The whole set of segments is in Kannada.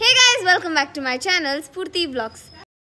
Hey guys, welcome back to my channel Spurti Vlogs.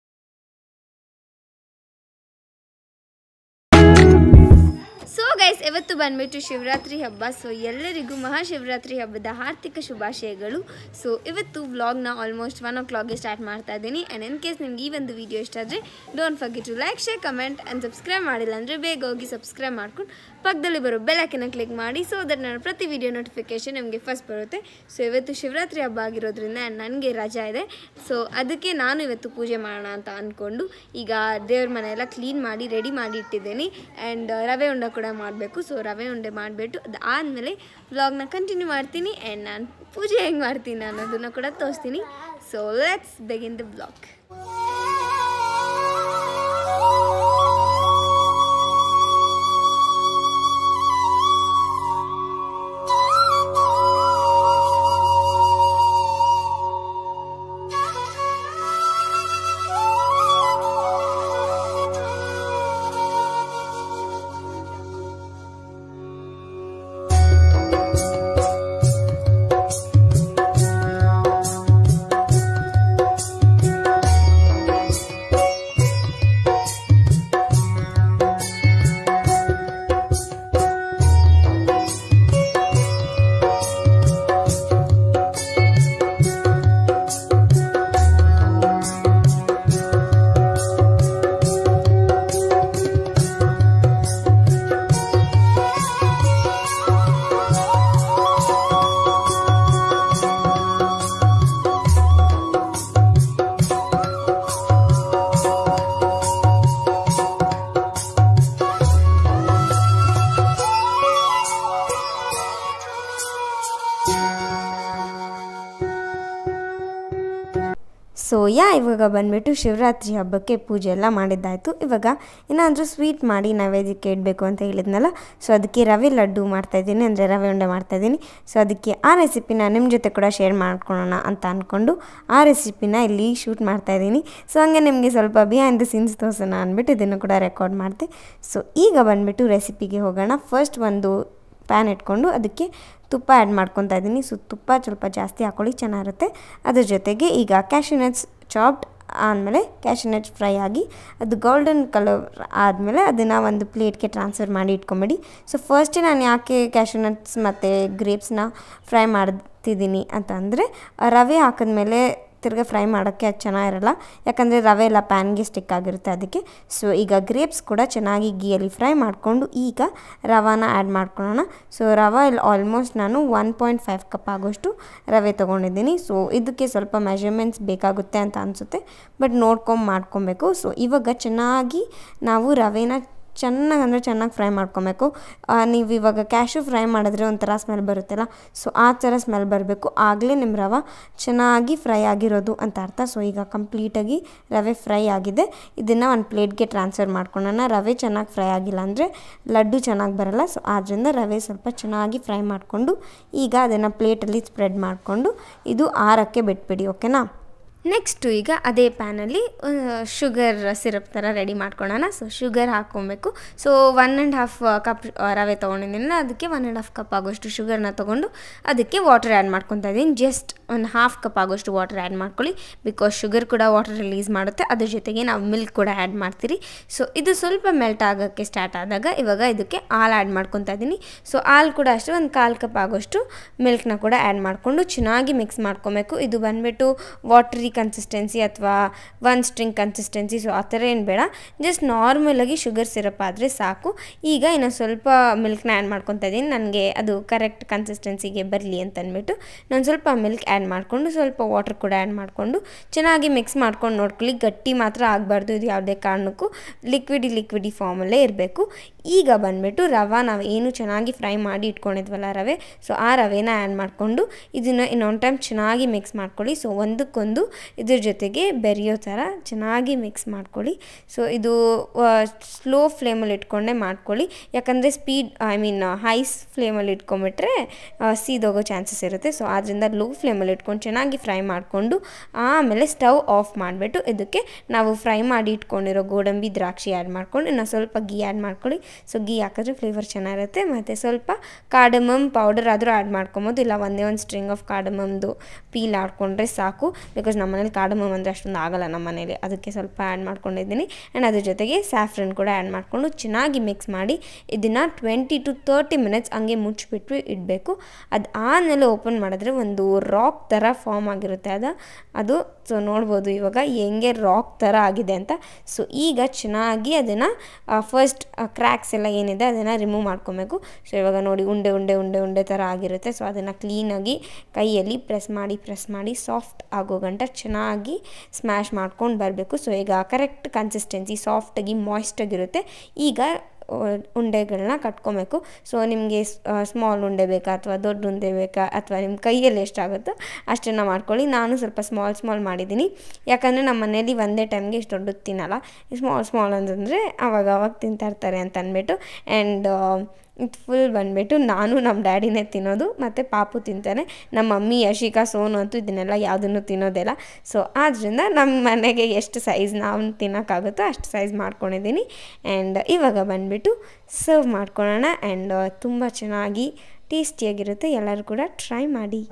So guys ಇವತ್ತು ಬಂದ್ಬಿಟ್ಟು ಶಿವರಾತ್ರಿ ಹಬ್ಬ ಸೊ ಎಲ್ಲರಿಗೂ ಮಹಾಶಿವರಾತ್ರಿ ಹಬ್ಬದ ಆರ್ಥಿಕ ಶುಭಾಶಯಗಳು ಸೊ ಇವತ್ತು ವ್ಲಾಗ್ನ ಆಲ್ಮೋಸ್ಟ್ ಒನ್ ಓ ಕ್ಲಾಕ್ಗೆ ಸ್ಟಾರ್ಟ್ ಮಾಡ್ತಾ ಇದ್ದೀನಿ ಆ್ಯಂಡ್ ಇನ್ ಕೇಸ್ ನಿಮ್ಗೆ ಈ ಒಂದು ವಿಡಿಯೋ ಇಷ್ಟ ಆದರೆ don't forget to like share comment and subscribe ಮಾಡಿಲ್ಲ ಅಂದರೆ ಬೇಗ ಹೋಗಿ ಸಬ್ಸ್ಕ್ರೈಬ್ ಮಾಡ್ಕೊಂಡು ಪಕ್ಕದಲ್ಲಿ ಬರೋ ಬೆಲ್ಲೈಕನ್ನ ಕ್ಲಿಕ್ ಮಾಡಿ ಸೊ ದಟ್ ನಾನು ಪ್ರತಿ ವಿಡಿಯೋ ನೋಟಿಫಿಕೇಶನ್ ನಿಮಗೆ ಫಸ್ಟ್ ಬರುತ್ತೆ ಸೊ ಇವತ್ತು ಶಿವರಾತ್ರಿ ಹಬ್ಬ ಆಗಿರೋದ್ರಿಂದ ನನಗೆ ರಜಾ ಇದೆ ಸೊ ಅದಕ್ಕೆ ನಾನು ಇವತ್ತು ಪೂಜೆ ಮಾಡೋಣ ಅಂತ ಅಂದ್ಕೊಂಡು ಈಗ ದೇವ್ರ ಮನೆ ಎಲ್ಲ ಕ್ಲೀನ್ ಮಾಡಿ ರೆಡಿ ಮಾಡಿ ಇಟ್ಟಿದ್ದೀನಿ ಆ್ಯಂಡ್ ರವೆ ಉಂಡೆ ಕೂಡ ಮಾಡಬೇಕು ಸೊ ರವೆ ಉಂಡೆ ಮಾಡಿಬಿಟ್ಟು ಅದಾದಮೇಲೆ ವ್ಲಾಗ್ನ ಕಂಟಿನ್ಯೂ ಮಾಡ್ತೀನಿ ಆ್ಯಂಡ್ ನಾನು ಪೂಜೆ ಹೆಂಗೆ ಮಾಡ್ತೀನಿ ಅನ್ನೋದನ್ನು ಕೂಡ ತೋರಿಸ್ತೀನಿ so let's begin the vlog so yeah ಇವಾಗ ಬಂದುಬಿಟ್ಟು ಶಿವರಾತ್ರಿ ಹಬ್ಬಕ್ಕೆ ಪೂಜೆ ಎಲ್ಲ ಮಾಡಿದ್ದಾಯಿತು ಇವಾಗ ಏನಾದರೂ ಸ್ವೀಟ್ ಮಾಡಿ ನೈವೇದ್ಯಕ್ಕೆ ಇಡಬೇಕು ಅಂತ ಹೇಳಿದ್ನಲ್ಲ ಸೊ ಅದಕ್ಕೆ ರವೆ ಲಡ್ಡು ಮಾಡ್ತಾಯಿದ್ದೀನಿ ಅಂದರೆ ರವೆ ಉಂಡೆ ಮಾಡ್ತಾಯಿದ್ದೀನಿ ಸೊ ಅದಕ್ಕೆ ಆ ರೆಸಿಪಿನ ನಿಮ್ಮ ಜೊತೆ ಕೂಡ ಶೇರ್ ಮಾಡ್ಕೊಳ್ಳೋಣ ಅಂತ ಅಂದ್ಕೊಂಡು ಆ ರೆಸಿಪಿನ ಇಲ್ಲಿ ಶೂಟ್ ಮಾಡ್ತಾಯಿದ್ದೀನಿ ಸೊ ಹಂಗೆ ನಿಮಗೆ ಸ್ವಲ್ಪ ಬಿಹೈಂಡ್ ದ ಸೀನ್ಸ್ ತೋರ್ಸೋಣ ಅಂದ್ಬಿಟ್ಟು ಇದನ್ನು ಕೂಡ ರೆಕಾರ್ಡ್ ಮಾಡಿದೆ ಸೊ ಈಗ ಬಂದುಬಿಟ್ಟು ರೆಸಿಪಿಗೆ ಹೋಗೋಣ ಫಸ್ಟ್ ಒಂದು ಪ್ಯಾನ್ ಇಟ್ಕೊಂಡು ಅದಕ್ಕೆ ತುಪ್ಪ ಆ್ಯಡ್ ಮಾಡ್ಕೊತಾ ಇದ್ದೀನಿ ಸೊ ತುಪ್ಪ ಸ್ವಲ್ಪ ಜಾಸ್ತಿ ಹಾಕ್ಕೊಳ್ಳಿ ಚೆನ್ನಾಗಿರುತ್ತೆ ಅದ್ರ ಜೊತೆಗೆ ಈಗ ಕ್ಯಾಶಿನಟ್ಸ್ ಚಾಪ್ಡ್ ಆದಮೇಲೆ ಕ್ಯಾಶಿನಟ್ಸ್ ಫ್ರೈ ಆಗಿ ಅದು ಗೋಲ್ಡನ್ ಕಲರ್ ಆದಮೇಲೆ ಅದನ್ನು ಒಂದು ಪ್ಲೇಟ್ಗೆ ಟ್ರಾನ್ಸ್ಫರ್ ಮಾಡಿ ಇಟ್ಕೊಂಬಿಡಿ ಸೊ ಫಸ್ಟೇ ನಾನು ಯಾಕೆ ಕ್ಯಾಶಿನಟ್ಸ್ ಮತ್ತು ಗ್ರೇಪ್ಸ್ನ ಫ್ರೈ ಮಾಡ್ತಿದ್ದೀನಿ ಅಂತಂದರೆ ರವೆ ಹಾಕಿದ್ಮೇಲೆ ತಿರ್ಗಿ ಫ್ರೈ ಮಾಡೋಕ್ಕೆ ಅದು ಚೆನ್ನಾಗಿರಲ್ಲ ಯಾಕಂದರೆ ರವೆ ಎಲ್ಲ ಪ್ಯಾನ್ಗೆ ಸ್ಟಿಕ್ ಆಗಿರುತ್ತೆ ಅದಕ್ಕೆ ಸೊ ಈಗ ಗ್ರೇಪ್ಸ್ ಕೂಡ ಚೆನ್ನಾಗಿ ಗೀಯಲ್ಲಿ ಫ್ರೈ ಮಾಡಿಕೊಂಡು ಈಗ ರವಾನ ಆ್ಯಡ್ ಮಾಡ್ಕೊಳ್ಳೋಣ ಸೊ ರವೆ ಇಲ್ಲಿ ಆಲ್ಮೋಸ್ಟ್ ನಾನು ಒನ್ ಪಾಯಿಂಟ್ ಫೈವ್ ಕಪ್ ಆಗೋಷ್ಟು ರವೆ ತೊಗೊಂಡಿದ್ದೀನಿ ಸೊ ಇದಕ್ಕೆ ಸ್ವಲ್ಪ ಮೆಷರ್ಮೆಂಟ್ಸ್ ಬೇಕಾಗುತ್ತೆ ಅಂತ ಅನಿಸುತ್ತೆ ಬಟ್ ನೋಡ್ಕೊಂಡು ಮಾಡ್ಕೊಬೇಕು ಸೊ ಇವಾಗ ಚೆನ್ನಾಗಿ ನಾವು ರವೆನ ಚೆನ್ನಾಗಿ ಅಂದರೆ ಚೆನ್ನಾಗಿ ಫ್ರೈ ಮಾಡ್ಕೊಬೇಕು ನೀವು ಇವಾಗ ಕ್ಯಾಶು ಫ್ರೈ ಮಾಡಿದ್ರೆ ಒಂಥರ ಸ್ಮೆಲ್ ಬರುತ್ತಲ್ಲ ಸೊ ಆ ಥರ ಸ್ಮೆಲ್ ಬರಬೇಕು ಆಗಲೇ ನಿಮ್ಮ ರವೆ ಚೆನ್ನಾಗಿ ಫ್ರೈ ಆಗಿರೋದು ಅಂತ ಅರ್ಥ ಸೊ ಈಗ ಕಂಪ್ಲೀಟಾಗಿ ರವೆ ಫ್ರೈ ಆಗಿದೆ ಇದನ್ನು ಒಂದು ಪ್ಲೇಟ್ಗೆ ಟ್ರಾನ್ಸ್ಫರ್ ಮಾಡ್ಕೊಳ್ಳೋಣ ರವೆ ಚೆನ್ನಾಗಿ ಫ್ರೈ ಆಗಿಲ್ಲ ಅಂದರೆ ಲಡ್ಡು ಚೆನ್ನಾಗಿ ಬರಲ್ಲ ಸೊ ಆದ್ದರಿಂದ ರವೆ ಸ್ವಲ್ಪ ಚೆನ್ನಾಗಿ ಫ್ರೈ ಮಾಡಿಕೊಂಡು ಈಗ ಅದನ್ನು ಪ್ಲೇಟಲ್ಲಿ ಸ್ಪ್ರೆಡ್ ಮಾಡಿಕೊಂಡು ಇದು ಆರಕ್ಕೆ ಬಿಟ್ಬಿಡಿ ಓಕೆನಾ ನೆಕ್ಸ್ಟು ಈಗ ಅದೇ ಪ್ಯಾನಲ್ಲಿ ಶುಗರ್ ಸಿರಪ್ ಥರ ರೆಡಿ ಮಾಡ್ಕೊಳ್ಳೋಣ ಸೊ ಶುಗರ್ ಹಾಕ್ಕೊಬೇಕು so one and half cup ರವೆ ತೊಗೊಂಡಿದ್ದೀನಲ್ಲ ಅದಕ್ಕೆ ಒನ್ ಆ್ಯಂಡ್ ಹಾಫ್ ಕಪ್ ಆಗೋಷ್ಟು ಶುಗರ್ನ ತೊಗೊಂಡು ಅದಕ್ಕೆ ವಾಟರ್ ಆ್ಯಡ್ ಮಾಡ್ಕೊತಾ ಇದ್ದೀನಿ ಜಸ್ಟ್ ಒಂದು ಹಾಫ್ ಕಪ್ ಆಗೋಷ್ಟು ವಾಟರ್ ಆ್ಯಡ್ ಮಾಡ್ಕೊಳ್ಳಿ ಬಿಕಾಸ್ ಶುಗರ್ ಕೂಡ ವಾಟರ್ ರಿಲೀಸ್ ಮಾಡುತ್ತೆ ಅದ್ರ ಜೊತೆಗೆ ನಾವು ಮಿಲ್ಕ್ ಕೂಡ ಆ್ಯಡ್ ಮಾಡ್ತೀರಿ ಸೊ ಇದು ಸ್ವಲ್ಪ ಮೆಲ್ಟ್ ಆಗೋಕ್ಕೆ ಸ್ಟಾರ್ಟ್ ಆದಾಗ ಇವಾಗ ಇದಕ್ಕೆ ಹಾಲು ಆ್ಯಡ್ ಮಾಡ್ಕೊತಾ ಇದ್ದೀನಿ ಸೊ ಹಾಲು ಕೂಡ ಅಷ್ಟೇ ಒಂದು ಕಾಲು ಕಪ್ ಆಗೋಷ್ಟು ಮಿಲ್ಕ್ನ ಕೂಡ ಆ್ಯಡ್ ಮಾಡಿಕೊಂಡು ಚೆನ್ನಾಗಿ ಮಿಕ್ಸ್ ಮಾಡ್ಕೊಬೇಕು ಇದು ಬಂದುಬಿಟ್ಟು ವಾಟ್ರಿ ಕನ್ಸಿಸ್ಟೆನ್ಸಿ ಅಥವಾ ಒನ್ ಸ್ಟ್ರಿಂಗ್ ಕನ್ಸಿಸ್ಟೆನ್ಸಿ ಸೊ ಆ ಥರ ಏನು ಬೇಡ ಜಸ್ಟ್ ನಾರ್ಮಲಾಗಿ ಶುಗರ್ ಸಿರಪ್ ಆದರೆ ಸಾಕು ಈಗ ಇನ್ನು ಸ್ವಲ್ಪ ಮಿಲ್ಕ್ನ ಆ್ಯಡ್ ಮಾಡ್ಕೊತಾ ಇದ್ದೀನಿ ನನಗೆ ಅದು ಕರೆಕ್ಟ್ ಕನ್ಸಿಸ್ಟೆನ್ಸಿಗೆ ಬರಲಿ ಅಂತ ಅಂದ್ಬಿಟ್ಟು ನಾನು ಸ್ವಲ್ಪ ಮಿಲ್ಕ್ ಆ್ಯಡ್ ಮಾಡಿಕೊಂಡು ಸ್ವಲ್ಪ ವಾಟರ್ ಕೂಡ ಆ್ಯಡ್ ಮಾಡಿಕೊಂಡು ಚೆನ್ನಾಗಿ ಮಿಕ್ಸ್ ಮಾಡ್ಕೊಂಡು ನೋಡ್ಕೊಳ್ಳಿ ಗಟ್ಟಿ ಮಾತ್ರ ಆಗಬಾರ್ದು ಇದು ಯಾವುದೇ ಕಾರಣಕ್ಕೂ ಲಿಕ್ವಿಡಿ ಲಿಕ್ವಿಡಿ ಫಾರ್ಮಲ್ಲೇ ಇರಬೇಕು ಈಗ ಬಂದುಬಿಟ್ಟು ರವೆ ನಾವು ಏನು ಚೆನ್ನಾಗಿ ಫ್ರೈ ಮಾಡಿ ಇಟ್ಕೊಂಡಿದ್ವಲ್ಲ ರವೆ ಸೊ ಆ ರವೆನ ಆ್ಯಡ್ ಮಾಡಿಕೊಂಡು ಇದನ್ನು ಇನ್ನೊಂದು ಟೈಮ್ ಚೆನ್ನಾಗಿ ಮಿಕ್ಸ್ ಮಾಡ್ಕೊಳ್ಳಿ ಸೊ ಒಂದಕ್ಕೊಂದು ಇದ್ರ ಜೊತೆಗೆ ಬೆರೆಯೋ ಥರ ಚೆನ್ನಾಗಿ ಮಿಕ್ಸ್ ಮಾಡ್ಕೊಳ್ಳಿ ಸೊ ಇದು ಸ್ಲೋ ಫ್ಲೇಮಲ್ಲಿ ಇಟ್ಕೊಂಡೇ ಮಾಡ್ಕೊಳ್ಳಿ ಯಾಕಂದರೆ ಸ್ಪೀಡ್ ಐ ಮೀನ್ ಹೈಸ್ ಫ್ಲೇಮಲ್ಲಿ ಇಟ್ಕೊಂಬಿಟ್ರೆ ಸೀದೋಗೋ ಚಾನ್ಸಸ್ ಇರುತ್ತೆ ಸೊ ಆದ್ದರಿಂದ ಲೋ ಫ್ಲೇಮಲ್ಲಿ ಇಟ್ಕೊಂಡು ಚೆನ್ನಾಗಿ ಫ್ರೈ ಮಾಡಿಕೊಂಡು ಆಮೇಲೆ ಸ್ಟವ್ ಆಫ್ ಮಾಡಿಬಿಟ್ಟು ಇದಕ್ಕೆ ನಾವು ಫ್ರೈ ಮಾಡಿ ಇಟ್ಕೊಂಡಿರೋ ಗೋಡಂಬಿ ದ್ರಾಕ್ಷಿ ಆ್ಯಡ್ ಮಾಡ್ಕೊಂಡು ಇನ್ನು ಸ್ವಲ್ಪ ಗೀ ಆ್ಯಡ್ ಮಾಡ್ಕೊಳ್ಳಿ ಸೊ ಗೀ ಹಾಕಿದ್ರೆ ಫ್ಲೇವರ್ ಚೆನ್ನಾಗಿರುತ್ತೆ ಮತ್ತು ಸ್ವಲ್ಪ ಕಾರ್ಡಮಮ್ ಪೌಡರ್ ಆದರೂ ಆ್ಯಡ್ ಮಾಡ್ಕೊಬೋದು ಇಲ್ಲ ಒಂದೇ ಒಂದು ಸ್ಟ್ರಿಂಗ್ ಆಫ್ ಕಾರ್ಡಮಮ್ದು ಪೀಲ್ ಆಡ್ಕೊಂಡ್ರೆ ಸಾಕು ಬಿಕಾಸ್ ನಮ್ಮ ಮನೇಲಿ ಕಾರ್ಡಮಮ್ ಅಂದರೆ ಅಷ್ಟೊಂದು ಆಗಲ್ಲ ನಮ್ಮ ಮನೇಲಿ ಅದಕ್ಕೆ ಸ್ವಲ್ಪ ಆ್ಯಡ್ ಮಾಡ್ಕೊಂಡಿದ್ದೀನಿ ಆ್ಯಂಡ್ ಅದ್ರ ಜೊತೆಗೆ ಸ್ಯಾಫ್ರನ್ ಕೂಡ ಆ್ಯಡ್ ಮಾಡಿಕೊಂಡು ಚೆನ್ನಾಗಿ ಮಿಕ್ಸ್ ಮಾಡಿ ಇದನ್ನು ಟ್ವೆಂಟಿ ಟು ತರ್ಟಿ ಮಿನಿಟ್ಸ್ ಹಂಗೆ ಮುಚ್ಚಿಬಿಟ್ಟು ಇಡಬೇಕು ಅದು ಆದಮೇಲೆ ಓಪನ್ ಮಾಡಿದ್ರೆ ಒಂದು ರಾಕ್ ಥರ ಫಾರ್ಮ್ ಆಗಿರುತ್ತೆ ಅದು ಅದು ಸೊ ನೋಡ್ಬೋದು ಇವಾಗ ಹೆಂಗೆ ರಾಕ್ ಥರ ಆಗಿದೆ ಅಂತ ಸೊ ಈಗ ಚೆನ್ನಾಗಿ ಅದನ್ನು ಫಸ್ಟ್ ಕ್ರ್ಯಾಕ್ಸ್ ಎಲ್ಲ ಏನಿದೆ ಅದನ್ನು ರಿಮೂವ್ ಮಾಡ್ಕೊಬೇಕು ಸೊ ಇವಾಗ ನೋಡಿ ಉಂಡೆ ಉಂಡೆ ಉಂಡೆ ಉಂಡೆ ಥರ ಆಗಿರುತ್ತೆ ಸೊ ಅದನ್ನು ಕ್ಲೀನಾಗಿ ಕೈಯಲ್ಲಿ ಪ್ರೆಸ್ ಮಾಡಿ ಪ್ರೆಸ್ ಮಾಡಿ ಸಾಫ್ಟ್ ಆಗೋ ಗಂಟ ಚೆನ್ನಾಗಿ ಸ್ಮ್ಯಾಶ್ ಮಾಡ್ಕೊಂಡು ಬರಬೇಕು ಸೊ ಈಗ ಕರೆಕ್ಟ್ ಕನ್ಸಿಸ್ಟೆನ್ಸಿ ಸಾಫ್ಟಾಗಿ ಮಾಯ್ಸ್ಟಾಗಿರುತ್ತೆ ಈಗ ಉಂಡೆಗಳನ್ನ ಕಟ್ಕೊಬೇಕು ಸೊ ನಿಮಗೆ ಸ್ಮಾಲ್ ಉಂಡೆ ಬೇಕಾ ಅಥವಾ ದೊಡ್ಡ ಉಂಡೆ ಬೇಕಾ ಅಥವಾ ನಿಮ್ಮ ಕೈಯಲ್ಲಿ ಎಷ್ಟಾಗುತ್ತೋ ಅಷ್ಟನ್ನು ಮಾಡ್ಕೊಳ್ಳಿ ನಾನು ಸ್ವಲ್ಪ ಸ್ಮಾಲ್ ಸ್ಮಾಲ್ ಮಾಡಿದ್ದೀನಿ ಯಾಕಂದರೆ ನಮ್ಮ ಮನೇಲಿ ಒಂದೇ ಟೈಮ್ಗೆ ಇಷ್ಟು ದೊಡ್ಡದು ತಿನ್ನಲ್ಲ ಸ್ಮಾಲ್ ಸ್ಮಾಲ್ ಅಂತಂದರೆ ಅವಾಗ ಅವಾಗ ತಿಂತಾ ಇರ್ತಾರೆ ಅಂತ ಅಂದ್ಬಿಟ್ಟು ಆ್ಯಂಡ್ ಇದು ಫುಲ್ ಬಂದುಬಿಟ್ಟು ನಾನು ನಮ್ಮ ಡ್ಯಾಡಿನೇ ತಿನ್ನೋದು ಮತ್ತು ಪಾಪು ತಿಂತಾನೆ ನಮ್ಮ ಮಮ್ಮಿ ಯಶಿಕಾ ಸೋನು ಅಂತೂ ಇದನ್ನೆಲ್ಲ ಯಾವುದನ್ನು ತಿನ್ನೋದಿಲ್ಲ ಸೊ ಆದ್ದರಿಂದ ನಮ್ಮ ಮನೆಗೆ ಎಷ್ಟು ಸೈಜ್ ನಾವು ತಿನ್ನೋಕ್ಕಾಗುತ್ತೋ ಅಷ್ಟು ಸೈಜ್ ಮಾಡ್ಕೊಂಡಿದ್ದೀನಿ ಆ್ಯಂಡ್ ಇವಾಗ ಬಂದುಬಿಟ್ಟು ಸರ್ವ್ ಮಾಡ್ಕೊಳ್ಳೋಣ ಆ್ಯಂಡ್ ತುಂಬ ಚೆನ್ನಾಗಿ ಟೇಸ್ಟಿಯಾಗಿರುತ್ತೆ ಎಲ್ಲರೂ ಕೂಡ ಟ್ರೈ ಮಾಡಿ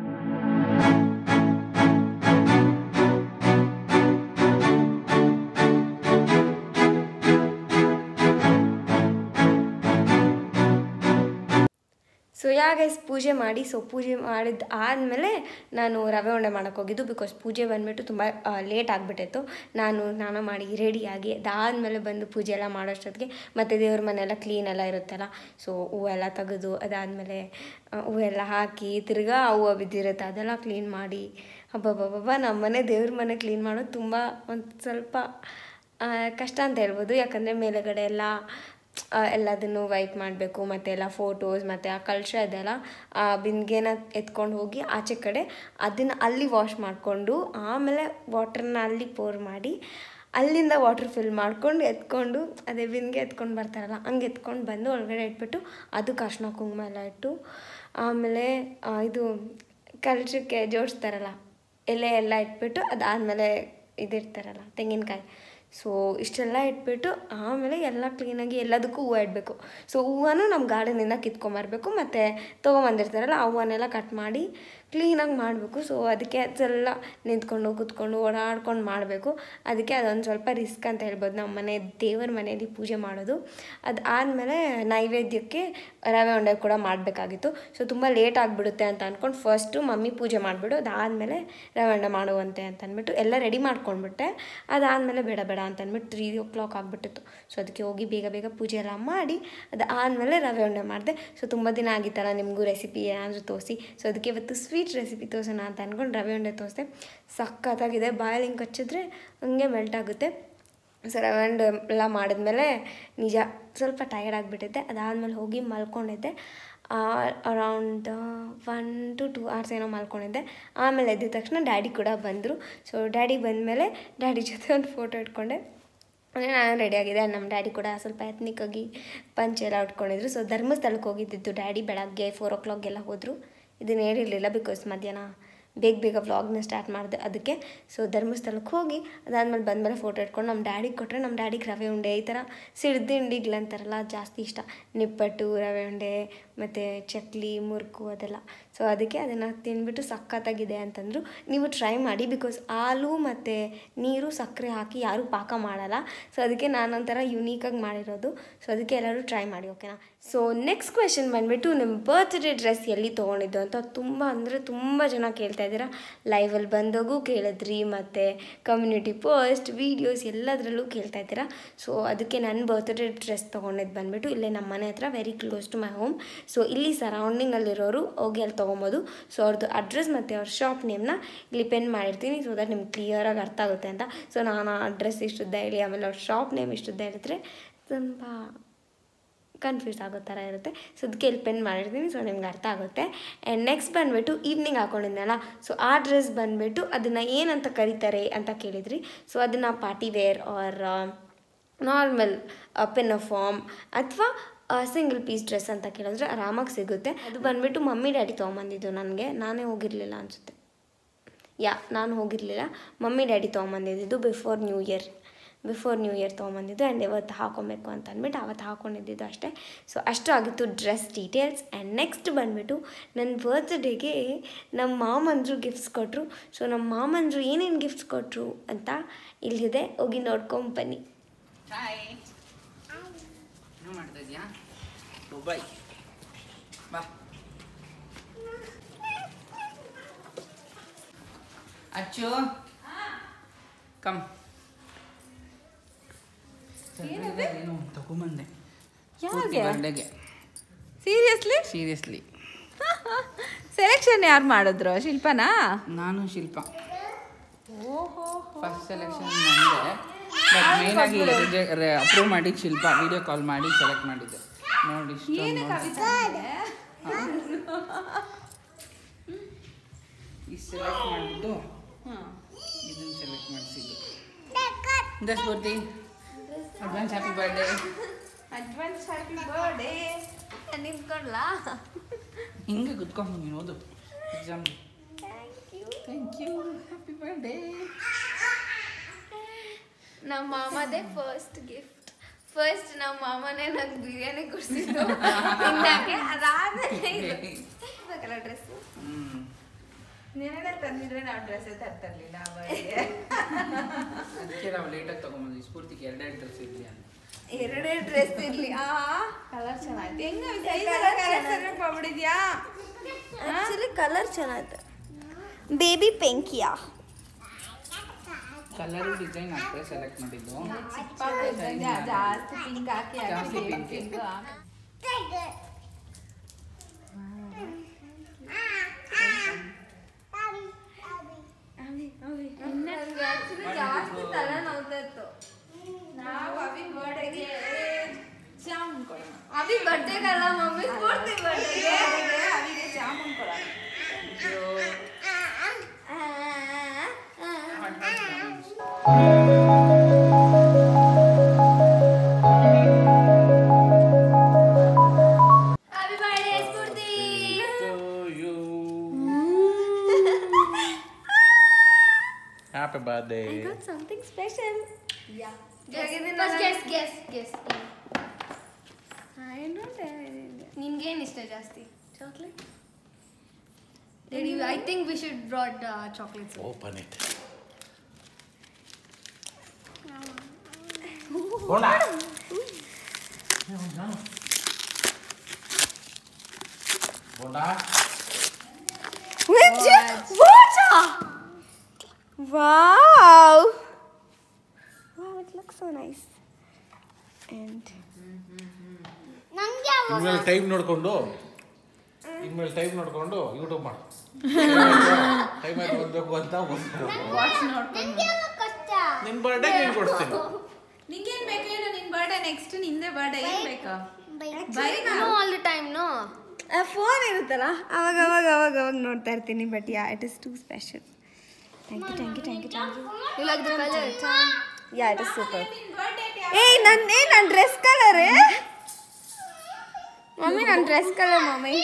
ಸೊ ಯಾಗೈಸ್ ಪೂಜೆ ಮಾಡಿ ಸೊ ಪೂಜೆ ಮಾಡಿದ ಆದಮೇಲೆ ನಾನು ರವೆ ಉಂಡೆ ಮಾಡೋಕ್ಕೆ ಹೋಗಿದ್ದು ಬಿಕಾಸ್ ಪೂಜೆ ಬಂದುಬಿಟ್ಟು ತುಂಬ ಲೇಟ್ ಆಗಿಬಿಟ್ಟಿತ್ತು ನಾನು ಸ್ನಾನ ಮಾಡಿ ರೆಡಿಯಾಗಿ ಅದಾದಮೇಲೆ ಬಂದು ಪೂಜೆ ಎಲ್ಲ ಮಾಡೋಷ್ಟೊತ್ತಿಗೆ ಮತ್ತು ದೇವ್ರ ಮನೆಯೆಲ್ಲ ಕ್ಲೀನ್ ಎಲ್ಲ ಇರುತ್ತಲ್ಲ ಸೊ ಹೂವೆಲ್ಲ ತೆಗೆದು ಅದಾದಮೇಲೆ ಹೂವೆಲ್ಲ ಹಾಕಿ ತಿರ್ಗಾ ಹೂವು ಬಿದ್ದಿರುತ್ತೆ ಅದೆಲ್ಲ ಕ್ಲೀನ್ ಮಾಡಿ ಹಬ್ಬಬ್ಬಬ್ಬ ನಮ್ಮ ಮನೆ ದೇವ್ರ ಮನೆ ಕ್ಲೀನ್ ಮಾಡೋದು ತುಂಬ ಒಂದು ಸ್ವಲ್ಪ ಕಷ್ಟ ಅಂತ ಹೇಳ್ಬೋದು ಯಾಕಂದರೆ ಮೇಲೆಗಡೆ ಎಲ್ಲ ಎಲ್ಲದನ್ನು ವೈಟ್ ಮಾಡಬೇಕು ಮತ್ತು ಎಲ್ಲ ಫೋಟೋಸ್ ಮತ್ತು ಆ ಕಳಶ ಇದೆಲ್ಲ ಆ ಬಿಂದಿಗೆನ ಎತ್ಕೊಂಡು ಹೋಗಿ ಆಚೆ ಕಡೆ ಅದನ್ನು ಅಲ್ಲಿ ವಾಶ್ ಮಾಡಿಕೊಂಡು ಆಮೇಲೆ ವಾಟ್ರನ್ನ ಅಲ್ಲಿ ಪೋರ್ ಮಾಡಿ ಅಲ್ಲಿಂದ ವಾಟ್ರ್ ಫಿಲ್ ಮಾಡ್ಕೊಂಡು ಎತ್ಕೊಂಡು ಅದೇ ಬಿಂದಿಗೆ ಎತ್ಕೊಂಡು ಬರ್ತಾರಲ್ಲ ಹಂಗೆ ಎತ್ಕೊಂಡು ಬಂದು ಒಳಗಡೆ ಇಟ್ಬಿಟ್ಟು ಅದಕ್ಕೆ ಅರ್ಶಿನ ಕುಂಕುಮ ಎಲ್ಲ ಇಟ್ಟು ಆಮೇಲೆ ಇದು ಕಲಶಕ್ಕೆ ಜೋಡಿಸ್ತಾರಲ್ಲ ಎಲೆ ಎಲ್ಲ ಇಟ್ಬಿಟ್ಟು ಅದಾದಮೇಲೆ ಇದಿರ್ತಾರಲ್ಲ ತೆಂಗಿನಕಾಯಿ ಸೊ ಇಷ್ಟೆಲ್ಲ ಇಟ್ಬಿಟ್ಟು ಆಮೇಲೆ ಎಲ್ಲ ಕ್ಲೀನಾಗಿ ಎಲ್ಲದಕ್ಕೂ ಹೂವು ಇಡಬೇಕು ಸೊ ಹೂವನ್ನು ನಮ್ಮ ಗಾರ್ಡನಿಂದ ಕಿತ್ಕೊಂಬರ್ಬೇಕು ಮತ್ತು ತೊಗೊಂಬಂದಿರ್ತಾರಲ್ಲ ಆ ಹೂವನ್ನೆಲ್ಲ ಕಟ್ ಮಾಡಿ ಕ್ಲೀನಾಗಿ ಮಾಡಬೇಕು ಸೊ ಅದಕ್ಕೆ ಅದೆಲ್ಲ ನಿಂತ್ಕೊಂಡು ಕೂತ್ಕೊಂಡು ಓಡಾಡ್ಕೊಂಡು ಮಾಡಬೇಕು ಅದಕ್ಕೆ ಅದೊಂದು ಸ್ವಲ್ಪ ರಿಸ್ಕ್ ಅಂತ ಹೇಳ್ಬೋದು ನಮ್ಮ ಮನೆ ದೇವರ ಮನೆಯಲ್ಲಿ ಪೂಜೆ ಮಾಡೋದು ಅದಾದಮೇಲೆ ನೈವೇದ್ಯಕ್ಕೆ ರವೆ ಉಂಡೆ ಕೂಡ ಮಾಡಬೇಕಾಗಿತ್ತು ಸೊ ತುಂಬ ಲೇಟ್ ಆಗಿಬಿಡುತ್ತೆ ಅಂತ ಅಂದ್ಕೊಂಡು ಫಸ್ಟು ಮಮ್ಮಿ ಪೂಜೆ ಮಾಡಿಬಿಡು ಅದಾದಮೇಲೆ ರವೆ ಉಂಡೆ ಮಾಡುವಂತೆ ಅಂತ ಅಂದ್ಬಿಟ್ಟು ಎಲ್ಲ ರೆಡಿ ಮಾಡ್ಕೊಂಡ್ಬಿಟ್ಟೆ ಅದಾದಮೇಲೆ ಬೇಡ ಬೇಡ ಅಂತ ಅಂದ್ಬಿಟ್ಟು ತ್ರೀ ಓ ಕ್ಲಾಕ್ ಆಗಿಬಿಟ್ಟಿತ್ತು ಸೊ ಅದಕ್ಕೆ ಹೋಗಿ ಬೇಗ ಬೇಗ ಪೂಜೆ ಎಲ್ಲ ಮಾಡಿ ಅದಾದಮೇಲೆ ರವೆ ಉಂಡೆ ಮಾಡಿದೆ ಸೊ ತುಂಬ ದಿನ ಆಗಿತ್ತಲ್ಲ ನಿಮಗೂ ರೆಸಿಪಿ ಏನಾದರೂ ತೋರಿಸಿ ಸೊ ಅದಕ್ಕೆ ಇವತ್ತು ಸ್ವೀಟ್ ರೆಸಿಪಿ ತೋರಿಸೋಣ ಅಂತ ಅಂದ್ಕೊಂಡು ರವೆ ಉಂಡೆ ತೋರಿಸ್ದೆ ಸಖತ್ತಾಗಿದೆ ಬಾಯಲ್ಲಿ ಹಿಂಗೆ ಕಚ್ಚಿದ್ರೆ ಹಂಗೆ ಮೆಲ್ಟ್ ಆಗುತ್ತೆ ಸೊ ರವೆ ಉಂಡೆ ಎಲ್ಲ ಮಾಡಿದ್ಮೇಲೆ ನಿಜ ಸ್ವಲ್ಪ ಟಯರ್ಡ್ ಆಗಿಬಿಟ್ಟಿದ್ದೆ ಅದಾದಮೇಲೆ ಹೋಗಿ ಮಲ್ಕೊಂಡಿದ್ದೆ around one to two hours ಏನೋ ಮಲ್ಕೊಂಡಿದ್ದೆ ಆಮೇಲೆ ಎದ್ದ ತಕ್ಷಣ ಡ್ಯಾಡಿ ಕೂಡ ಬಂದರು ಸೊ ಡ್ಯಾಡಿ ಬಂದಮೇಲೆ ಡ್ಯಾಡಿ ಜೊತೆ ಒಂದು ಫೋಟೋ ಇಟ್ಕೊಂಡೆ ಅಂದರೆ ನಾನು ರೆಡಿಯಾಗಿದೆ ನಮ್ಮ ಡ್ಯಾಡಿ ಕೂಡ ಸ್ವಲ್ಪ ಎತ್ನಿಕ್ಕಾಗಿ ಪಂಚೆ ಎಲ್ಲ ಉಟ್ಕೊಂಡಿದ್ರು ಸೊ ಧರ್ಮಸ್ಥಳಕ್ಕೆ ಹೋಗಿದ್ದಿದ್ದು ಡ್ಯಾಡಿ ಬೆಳಗ್ಗೆ ಫೋರ್ ಓ ಕ್ಲಾಕ್ಗೆಲ್ಲ ಹೋದರು ಇದನ್ನು ಹೇಳಿರಲಿಲ್ಲ ಬಿಕಾಸ್ ಮಧ್ಯಾಹ್ನ ಬೇಗ ಬೇಗ ವ್ಲಾಗ್ನ ಸ್ಟಾರ್ಟ್ ಮಾಡಿದೆ ಅದಕ್ಕೆ ಸೊ ಧರ್ಮಸ್ಥಳಕ್ಕೆ ಹೋಗಿ ಅದಾದಮೇಲೆ ಬಂದಮೇಲೆ ಫೋಟೋ ಇಟ್ಕೊಂಡು ನಮ್ಮ ಡ್ಯಾಡಿಗೆ ಕೊಟ್ಟರೆ ನಮ್ಮ ಡ್ಯಾಡಿಗೆ ರವೆ ಉಂಡೆ ಈ ಥರ ಸಿಡ್ದಿಂಡಿಗ್ಲಂತಾರಲ್ಲ ಜಾಸ್ತಿ ಇಷ್ಟ ನಿಪ್ಪಟ್ಟು ರವೆ ಉಂಡೆ ಮತ್ತು ಚಕ್ಲಿ ಮುರುಕು ಅದೆಲ್ಲ ಸೊ ಅದಕ್ಕೆ ಅದನ್ನು ತಿಂದ್ಬಿಟ್ಟು ಸಖತ್ತಾಗಿದೆ ಅಂತಂದರು ನೀವು ಟ್ರೈ ಮಾಡಿ ಬಿಕಾಸ್ ಹಾಲು ಮತ್ತು ನೀರು ಸಕ್ಕರೆ ಹಾಕಿ ಯಾರೂ ಪಾಕ ಮಾಡಲ್ಲ ಸೊ ಅದಕ್ಕೆ ನಾನೊಂಥರ ಯುನೀಕಾಗಿ ಮಾಡಿರೋದು ಸೊ ಅದಕ್ಕೆ ಎಲ್ಲರೂ ಟ್ರೈ ಮಾಡಿ ಓಕೆನಾ ಸೊ ನೆಕ್ಸ್ಟ್ ಕ್ವೆಶನ್ ಬಂದುಬಿಟ್ಟು ನಿಮ್ಮ ಬರ್ತ್ಡೇ ಡ್ರೆಸ್ ಎಲ್ಲಿ ತೊಗೊಂಡಿದ್ದು ಅಂತ ತುಂಬ ಅಂದರೆ ತುಂಬ ಜನ ಕೇಳ್ತಾ ಇದ್ದೀರಾ ಲೈವಲ್ಲಿ ಬಂದಾಗೂ ಕೇಳಿದ್ರಿ ಮತ್ತು ಕಮ್ಯುನಿಟಿ ಪೋಸ್ಟ್ ವೀಡಿಯೋಸ್ ಎಲ್ಲದರಲ್ಲೂ ಕೇಳ್ತಾ ಇದ್ದೀರಾ ಸೊ ಅದಕ್ಕೆ ನನ್ನ ಬರ್ತ್ಡೇ ಡ್ರೆಸ್ ತೊಗೊಂಡಿದ್ದು ಬಂದುಬಿಟ್ಟು ಇಲ್ಲೇ ನಮ್ಮ ಮನೆ ಹತ್ರ very close to my home so ಇಲ್ಲಿ ಸರೌಂಡಿಂಗಲ್ಲಿರೋರು ಹೋಗಿ ಅಲ್ಲಿ ತೊಗೊಬೋದು ಸೊ ಅವ್ರದ್ದು ಅಡ್ರೆಸ್ ಮತ್ತು ಅವ್ರ ಶಾಪ್ ನೇಮ್ನ ಇಲ್ಲಿ ಪೆನ್ ಮಾಡಿರ್ತೀನಿ ಸೊ ದಟ್ ನಿಮ್ಗೆ ಕ್ಲಿಯರಾಗಿ ಅರ್ಥ ಆಗುತ್ತೆ ಅಂತ ಸೊ ನಾನು ಅಡ್ರೆಸ್ ಇಷ್ಟುದ್ದ ಹೇಳಿ ಆಮೇಲೆ ಅವ್ರ ಶಾಪ್ ನೇಮ್ ಇಷ್ಟುದ್ದ ಹೇಳಿದ್ರೆ ಸ್ವಲ್ಪ ಕನ್ಫ್ಯೂಸ್ ಆಗೋ ಥರ ಇರುತ್ತೆ ಸೊ ಅದಕ್ಕೆ ಇಲ್ಲಿ ಪೆನ್ ಮಾಡಿರ್ತೀನಿ ಸೊ ನಿಮ್ಗೆ ಅರ್ಥ ಆಗುತ್ತೆ ಆ್ಯಂಡ್ ನೆಕ್ಸ್ಟ್ ಬಂದುಬಿಟ್ಟು ಈವ್ನಿಂಗ್ ಹಾಕೊಂಡಿದ್ನಲ್ಲ ಸೊ ಆ ಡ್ರೆಸ್ ಬಂದುಬಿಟ್ಟು ಅದನ್ನು ಏನಂತ ಕರೀತಾರೆ ಅಂತ ಕೇಳಿದ್ರಿ ಸೊ ಅದನ್ನು party wear or normal pen form ಅಥವಾ ಸಿಂಗಲ್ ಪೀಸ್ ಡ್ರೆಸ್ ಅಂತ ಕೇಳಿದ್ರೆ ಆರಾಮಾಗಿ ಸಿಗುತ್ತೆ ಅದು ಬಂದುಬಿಟ್ಟು ಮಮ್ಮಿ ಡ್ಯಾಡಿ ತೊಗೊಂಬಂದಿದ್ದು ನನಗೆ ನಾನೇ ಹೋಗಿರಲಿಲ್ಲ ಅನಿಸುತ್ತೆ ಯಾ ನಾನು ಹೋಗಿರಲಿಲ್ಲ ಮಮ್ಮಿ ಡ್ಯಾಡಿ ತೊಗೊಂಬಂದಿದ್ದು before new year before new year ತೊಗೊಂಬಂದಿದ್ದು ಆ್ಯಂಡ್ ಇವತ್ತು ಹಾಕೊಬೇಕು ಅಂತ ಅಂದ್ಬಿಟ್ಟು ಅವತ್ತು ಹಾಕ್ಕೊಂಡಿದ್ದು ಅಷ್ಟೇ ಸೊ ಅಷ್ಟು ಆಗಿತ್ತು ಡ್ರೆಸ್ ಡೀಟೇಲ್ಸ್ ಆ್ಯಂಡ್ ನೆಕ್ಸ್ಟ್ ಬಂದುಬಿಟ್ಟು ನನ್ನ ಬರ್ತ್ಡೇಗೆ ನಮ್ಮ ಮಾಮಂದರು ಗಿಫ್ಟ್ಸ್ ಕೊಟ್ಟರು ಸೊ ನಮ್ಮ ಮಾಮಂದರು ಏನೇನು ಗಿಫ್ಟ್ಸ್ ಕೊಟ್ಟರು ಅಂತ ಇಲ್ಲಿದೆ ಹೋಗಿ ನೋಡ್ಕೊಂಬನ್ನಿ ಹಾಯ್ ಏನು ಮಾಡ್ತಾ ಇದೀಯಾ ದುಬೈ ಬಾ ಅಚ್ಚು ಕಮ್ ಏನು ತಗೊಂಬಂದೆ ಯಾವಾಗ ಬರ್ಡೇಗೆ ಸೀರಿಯಸ್ಲಿ ಸೀರಿಯಸ್ಲಿ ಸೆಲೆಕ್ಷನ್ ಯಾರು ಮಾಡಿದ್ರು ಶಿಲ್ಪನಾ ನಾನು ಶಿಲ್ಪ ಫಸ್ಟ್ ಸೆಲೆಕ್ಷನ್ ನಂದೆ ಬಟ್ ಮೇನ್ ಆಗಿ ಅಪ್ರೂವ್ ಮಾಡಿ ಶಿಲ್ಪ ವಿಡಿಯೋ ಕಾಲ್ ಮಾಡಿ ಸೆಲೆಕ್ಟ್ ಮಾಡಿದ್ದೆ ನೋಡಿ ಇಷ್ಟೊಂದು ಈ ಸೆಲೆಕ್ಟ್ ಮಾಡಿದ್ದು ಇದನ್ನ ಸೆಲೆಕ್ಟ್ ಮಾಡಿಸಿದ್ದು ದಸ್ ಬರ್ತಿ advance happy birthday advance happy birthday ನಿಂತ್ಕೊಳ್ಳಾ ಹಿಂಗೆ ಕುತ್ಕೊಂಡು ನೀನು ಓದು exam thank you happy birthday ನಮ್ಮ ಮಾಮದೇ ಫಸ್ಟ್ ಗಿಫ್ಟ್ ಫಸ್ಟ್ ನಮ್ಮ ಮಾಮನೇ ನಂಗೆ ಬಿರಿಯಾನಿ ಕೊಡಿಸಿದ್ದು ತಿನ್ನಕ್ಕೆ ಅದಾದ್ಮೇಲೆ ಇದು ಡ್ರೆಸ್ ಹ್ಞೂ ನೆನೆ ತಂದಿದ್ರೆ ನಾವು ಡ್ರೆಸ್ ತರ್ತಿರ್ಲಿಲ್ಲ ಬರ್ಡೇ ಅದಕ್ಕೆ ನಾವು ಲೇಟಾಗಿ ತೊಗೊಂಬಂದ್ವಿ ಸ್ಫೂರ್ತಿಗೆ ಎರಡೆರಡು ಡ್ರೆಸ್ ಇರಲಿ ಅಂತ ಎರಡೇ ಡ್ರೆಸ್ ಇರ್ಲಿ ಆ ಕಲರ್ ಚೆನ್ನಾಯ್ತು ಹೆಂಗ ಮಾಡ್ಬಿಡಿದ್ಯಾ ಆಕ್ಚುಲಿ ಕಲರ್ ಚೆನ್ನಾಗಿದೆ ಬೇಬಿ ಪೆಂಕಿಯಾ ಕಲರು ಡಿಸೈನ್ ಅಷ್ಟೇ ಸೆಲೆಕ್ಟ್ ಮಾಡಿದ್ದು ಜಾಸ್ತಿ ಪಿಂಕ್ ಹಾಕಿ ಜಾಸ್ತಿ pink. ಪಿಂಕ್ ಜಾಸ್ತಿ ತಲೆ ನೋವ್ತಾ ಇತ್ತು ನಾವು ಅವಿ ಬರ್ಡೇಗೆ ಜಾಮೂನ್ ಕೊಡೋಣ ಅಭಿ ಬರ್ಡೇಗಲ್ಲ ಮಮ್ಮಿ ಸ್ಫೂರ್ತಿ ಬರ್ಡೇಗೆ ಅವಿಗೆ ಜಾಮೂನ್ ಕೊಡೋಣ happy birthday Spurti Happy birthday. I got something special. Yeah. First guess, guess, guess. I don't have any. ನಿನ್ಗೇನು ಇಷ್ಟ ಜಾಸ್ತಿ chocolate I think we should brought chocolates Open it. Hola. Hola. Which? What? Wow! Wow, it looks so nice. And ಇನ್ಮೇಲೆ ಟೈಮ್ ನೋಡ್ಕೊಂಡು ಇನ್ಮೇಲೆ ಟೈಮ್ ನೋಡ್ಕೊಂಡು ಯೂಟ್ಯೂಬ್ ಮಾಡು ಟೈಮ್ ಆಯ್ತು ಓದ್ಬೇಕು ಅಂತ ಓದ್ಬೇಕು ವಾಚ್ ನೋಡ್ಕೊಂಡು ನಿನ್ ಬರ್ಡೇ ನೀನ್ ಕೊಡ್ತೀನಿ ನಿಂಗೇನ್ ಬೇಕು ಹೇಳು ನಿನ್ ಬರ್ಡೇ ನೆಕ್ಸ್ಟ್ ನಿಂದೆ ಬರ್ಡೇ ಏನ್ ಬೇಕು by all the time no phone ಇರುತ್ತಲ್ಲ ಅವಾಗ ಅವಾಗ ಅವಾಗ ಅವಾಗ ನೋಡ್ತಾ ಇರ್ತೀನಿ but yeah it is too special thank you thank you thank you thank you you like the colour yeah it is super ಏಯ್ ನನ್ನ ಏ ನನ್ನ ಡ್ರೆಸ್ ಕಲರ್ ಮಮ್ಮಿ ನನ್ನ dress colour mummy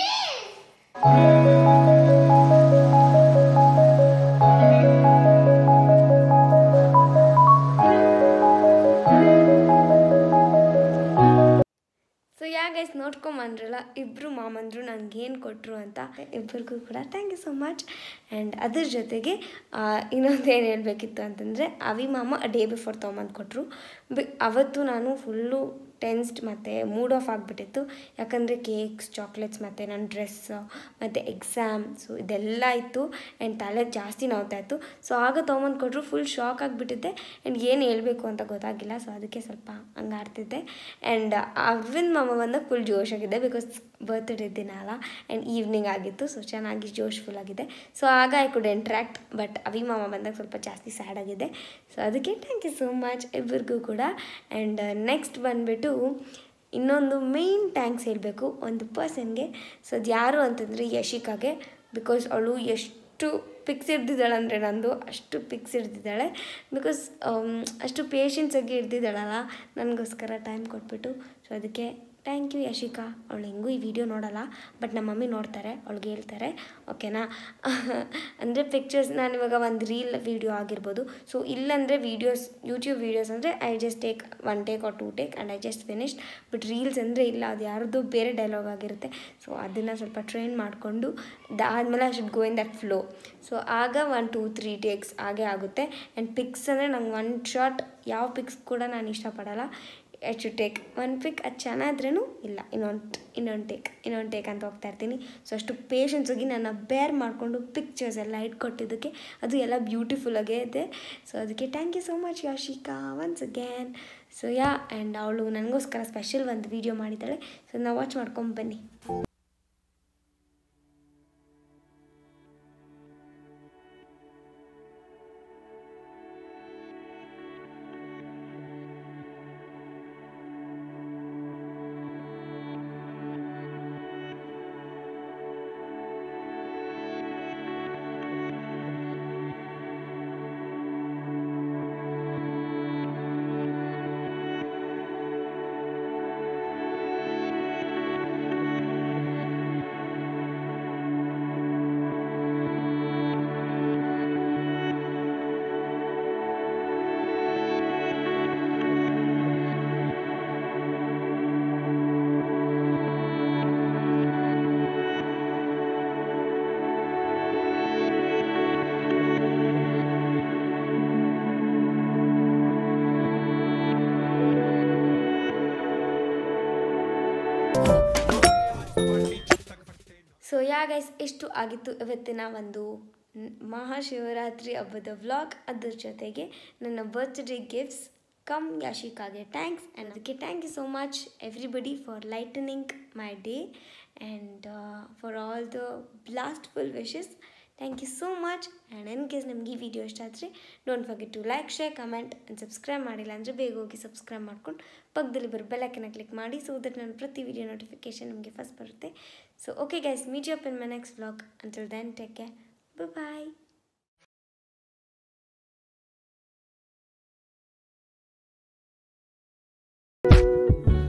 so yeah guys ನೋಡ್ಕೊಂಬಂದ್ರಲ್ಲ ಇಬ್ಬರು ಮಾಮಂದರು ನನಗೇನು ಕೊಟ್ಟರು ಅಂತ ಇಬ್ಬರಿಗೂ ಕೂಡ thank you so much and ಅದ್ರ ಜೊತೆಗೆ ಇನ್ನೊಂದು ಏನು ಹೇಳಬೇಕಿತ್ತು ಅಂತಂದರೆ ಅವಿ ಮಾಮ ಡೇ ಬಿಫೋರ್ ತೊಗೊಂಬಂದು ಕೊಟ್ಟರು ಬಿ ಅವತ್ತು ನಾನು ಫುಲ್ಲು ಟೆನ್ಸ್ಡ್ ಮತ್ತು ಮೂಡ್ ಆಫ್ ಆಗಿಬಿಟ್ಟಿತ್ತು ಯಾಕಂದರೆ ಕೇಕ್ಸ್ ಚಾಕ್ಲೇಟ್ಸ್ ಮತ್ತು ನನ್ನ ಡ್ರೆಸ್ ಮತ್ತು ಎಕ್ಸಾಮ್ ಸೊ ಇದೆಲ್ಲ ಇತ್ತು ಆ್ಯಂಡ್ ತಲೆ ಜಾಸ್ತಿ ನೋವ್ತಾ ಇತ್ತು ಸೊ ಆಗ ತೊಗೊಂಬಂದು ಕೊಟ್ಟರು ಫುಲ್ ಶಾಕ್ ಆಗಿಬಿಟ್ಟಿದ್ದೆ ಆ್ಯಂಡ್ ಏನು ಹೇಳಬೇಕು ಅಂತ ಗೊತ್ತಾಗಿಲ್ಲ ಸೊ ಅದಕ್ಕೆ ಸ್ವಲ್ಪ ಹಂಗೆ ಆಡ್ತಿದ್ದೆ ಆ್ಯಂಡ್ ಅರವಿಂದ್ ಮಾಮ ಬಂದಾಗ ಫುಲ್ ಜೋಶಾಗಿದೆ ಬಿಕಾಸ್ ಬರ್ತ್ಡೇ ದಿನ ಅಲ್ಲ ಆ್ಯಂಡ್ ಈವ್ನಿಂಗ್ ಆಗಿತ್ತು ಸೊ ಚೆನ್ನಾಗಿ ಜೋಶ್ಫುಲ್ ಆಗಿದೆ ಸೊ ಆಗ ಐ ಕುಡ್ ಇಂಟ್ರ್ಯಾಕ್ಟ್ ಬಟ್ ಅವಿ ಮಾಮ ಬಂದಾಗ ಸ್ವಲ್ಪ ಜಾಸ್ತಿ ಸ್ಯಾಡ್ ಆಗಿದೆ ಸೊ ಅದಕ್ಕೆ ಥ್ಯಾಂಕ್ ಯು ಸೋ ಮಚ್ ಇಬ್ಬರಿಗೂ ಕೂಡ ಆ್ಯಂಡ್ ನೆಕ್ಸ್ಟ್ ಬಂದುಬಿಟ್ಟು ಇನ್ನೊಂದು ಮೇಯ್ನ್ ಥ್ಯಾಂಕ್ಸ್ ಹೇಳಬೇಕು ಒಂದು ಪರ್ಸನ್ಗೆ ಸೊ ಅದು ಯಾರು ಅಂತಂದರೆ ಯಶಿಕಾಗೆ ಬಿಕಾಸ್ ಅವಳು ಎಷ್ಟು ಪಿಕ್ಸ್ ಹಿಡ್ದಿದ್ದಾಳೆ ಅಂದರೆ ನಂದು ಅಷ್ಟು ಪಿಕ್ಸ್ ಹಿಡ್ದಿದ್ದಾಳೆ ಬಿಕಾಸ್ ಅಷ್ಟು ಪೇಷನ್ಸಾಗಿ ಹಿಡ್ದಿದ್ದಾಳಲ್ಲ ನನಗೋಸ್ಕರ ಟೈಮ್ ಕೊಟ್ಬಿಟ್ಟು ಸೊ ಅದಕ್ಕೆ ಥ್ಯಾಂಕ್ ಯು ಯಶಿಕಾ ಅವಳು ಹೆಂಗೂ ಈ ವಿಡಿಯೋ ನೋಡಲ್ಲ ಬಟ್ ನಮ್ಮ ಮಮ್ಮಿ ನೋಡ್ತಾರೆ ಅವಳಿಗೆ ಹೇಳ್ತಾರೆ ಓಕೆನಾ ಅಂದರೆ ಪಿಕ್ಚರ್ಸ್ ನಾನು ಇವಾಗ ಒಂದು ರೀಲ್ ವೀಡಿಯೋ ಆಗಿರ್ಬೋದು ಸೊ ಇಲ್ಲಂದರೆ ವೀಡಿಯೋಸ್ ಯೂಟ್ಯೂಬ್ ವೀಡಿಯೋಸ್ ಅಂದರೆ I just take one take or two take and I just finished but reels ಅಂದರೆ ಇಲ್ಲ ಅದು ಯಾರ್ದು ಬೇರೆ ಡೈಲಾಗ್ ಆಗಿರುತ್ತೆ ಸೊ ಅದನ್ನು ಸ್ವಲ್ಪ ಟ್ರೈನ್ ಮಾಡಿಕೊಂಡು ಅದಾದಮೇಲೆ I should go in that flow so ಆಗ ಒನ್ ಟೂ ತ್ರೀ ಟೇಕ್ಸ್ ಹಾಗೆ ಆಗುತ್ತೆ ಆ್ಯಂಡ್ ಪಿಕ್ಸ್ ಅಂದರೆ ನಂಗೆ ಒನ್ ಶಾಟ್ ಯಾವ ಪಿಕ್ಸ್ ಕೂಡ ನಾನು ಇಷ್ಟಪಡಲ್ಲ I should take one pic ಅದು ಚೆನ್ನಾದ್ರೂ ಇಲ್ಲ ಇನ್ನೊಂದು ಇನ್ನೊಂದು ಟೇಕ್ ಇನ್ನೊಂದು ಟೇಕ್ ಅಂತ ಹೋಗ್ತಾ ಇರ್ತೀನಿ ಸೊ ಅಷ್ಟು ಪೇಷನ್ಸಾಗಿ ನನ್ನ ಬೇರ್ ಮಾಡಿಕೊಂಡು ಪಿಕ್ಚರ್ಸ್ ಎಲ್ಲ ಇಟ್ಕೊಟ್ಟಿದ್ದಕ್ಕೆ ಅದು ಎಲ್ಲ ಬ್ಯೂಟಿಫುಲ್ ಆಗೇ ಇದೆ ಸೊ ಅದಕ್ಕೆ thank you so much Yashika once again so yeah and ಅವಳು ನನಗೋಸ್ಕರ ಸ್ಪೆಷಲ್ ಒಂದು ವೀಡಿಯೋ ಮಾಡಿದ್ದಾಳೆ ಸೊ ನಾವು ವಾಚ್ ಮಾಡ್ಕೊಂಡು ಬನ್ನಿ ಸೊ ಯಾ ಗೈಸ್ ಎಷ್ಟು ಆಗಿತ್ತು ಇವತ್ತಿನ ಒಂದು ನ್- ಮಹಾಶಿವರಾತ್ರಿ ಹಬ್ಬದ ವ್ಲಾಗ್ ಅದ್ರ ಜೊತೆಗೆ ನನ್ನ ಬರ್ತ್ಡೇ ಗಿಫ್ಟ್ಸ್ ಕಮ್ ಯಾಶಿಕಾಗೆ ಥ್ಯಾಂಕ್ಸ್ ಆ್ಯಂಡ್ ಅದಕ್ಕೆ thank you so much everybody for lightening my day and for all the blissful wishes thank you so much and in case ನಿಮ್ಗೆ ಈ ವಿಡಿಯೋ ಇಷ್ಟ ಆದರೆ don't forget to like share comment and subscribe ಮಾಡಿಲ್ಲ ಅಂದರೆ ಬೇಗ ಹೋಗಿ ಸಬ್ಸ್ಕ್ರೈಬ್ ಮಾಡ್ಕೊಂಡು ಪಕ್ಕದಲ್ಲಿ ಬರೋ ಬೆಲ್ಲಕ್ಕನ್ನ ಕ್ಲಿಕ್ ಮಾಡಿ ಸೊ ದಟ್ ನಾನು ಪ್ರತಿ ವಿಡಿಯೋ ನೋಟಿಫಿಕೇಶನ್ ನಿಮಗೆ ಫಸ್ಟ್ ಬರುತ್ತೆ so okay guys meet you up in my next vlog until then take care bye